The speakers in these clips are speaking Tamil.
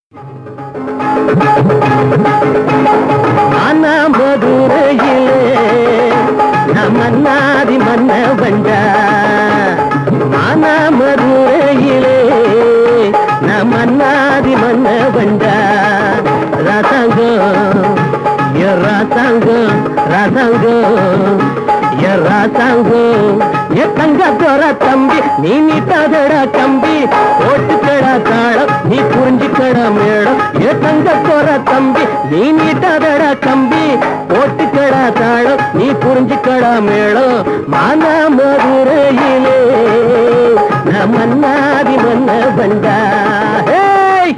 ஆனா மதுரையிலே நம் மன்னாதி மன்ன வண்டா ஆனா மதுரையிலே நம் மன்னாதி மன்ன வண்டா ரசங்கம் எ ரசங்கம் ரசங்கம் எ ரசங்கம் எ தங்க தோற தம்பி நீ நீட்டாதடா கம்பி ஓட்டுக்கடா தாளம் நீ புரிஞ்சுக்கடா மேடம் ஏ தங்க தோற தம்பி நீ நீட்டாதடா கம்பி ஓட்டுக்கடா தாளம் நீ புரிஞ்சுக்கடா மேடம் மானா மதுரையிலே நான் மன்னாதி மன்ன வந்தா ஹேய்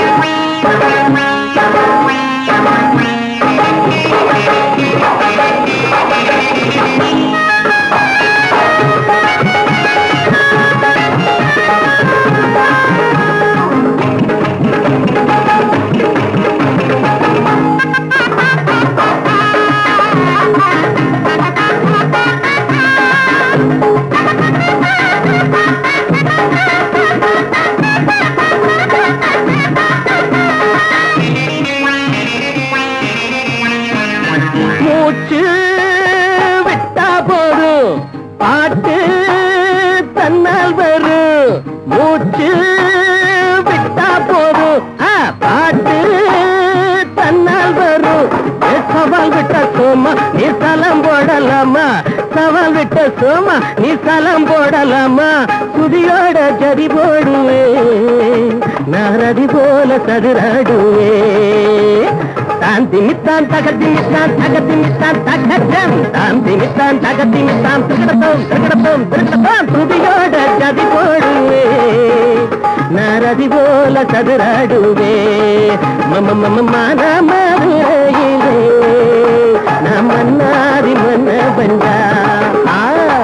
மூச்சு விட்டா போதும் பாட்டு தன்னால் வரும் மூச்சு விட்டா போதும் ஆ, பாட்டு தன்னால் வரும் ஏ, சவால் விட்ட சோமா நீ சலம் போடலாமா சவால் விட்ட சோமா நீ சலம் போடலாமா சுதியோட ஜதி போடுவே நாரதி போல சதுராடுவே தான் திமித்தான் தகத்திமித்தான் தகத்திமித்தான் தகத்தம் தான் திமித்தான் தகத்திமித்தான் திருக்கடத்தோம் திருக்கடத்தோம் திருக்கடத்தோம் துதியோட ஜதி போடுவே நாரதி போல சதுராடுவே மம மம மான மதுரையிலே நம்ம நாரி மன்ன பண்டா ஆ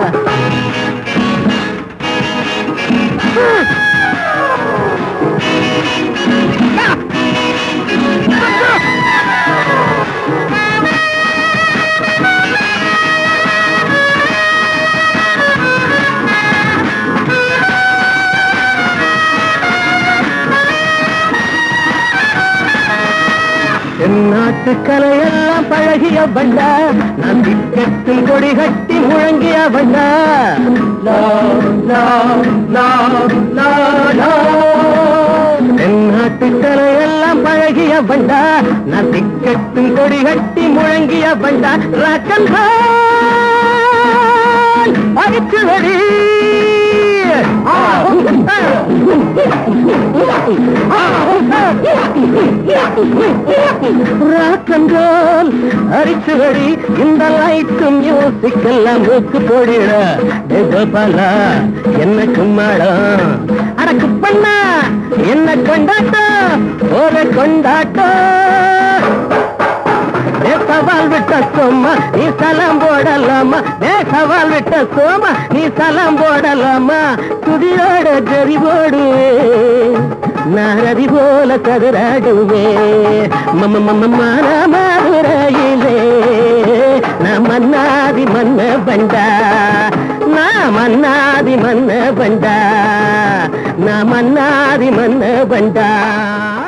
என் நாட்டு கலையெல்லாம் பழகிய வண்டா நான் திக்கத்தில் கொடி கட்டி முழங்கிய வண்டா லா, லா, லா, லா, லா. என் நாட்டு கலையெல்லாம் பழகிய வண்டா நான் திக்கத்தில் கொடி கட்டி முழங்கிய வண்டா ராக்கன் அடிச்சு வடி ராக்கண்டோல் அரிச்சுவடி இந்த லைட்டு மியூசிக் எல்லாம் மூக்கு போடிட கோபாலா என்ன கும்மாடம் அடக்கு பண்ணா என்ன கொண்டாட்டம் ஒரு கொண்டாட்டம் ஏ சவால் விட்ட சோமா நீ சலம் போடலாமா ஏ சவால் விட்ட சோமா நீ சலம் போடலாமா துதியோட ஜரி போடுவே நாரதி போல கதிராடுவே மம மம மான மதுரையிலே நான் மன்னாதி மன்ன பண்டா நான் மன்னாதி மன்ன பண்டா நான் மன்னாதி மன்ன பண்டா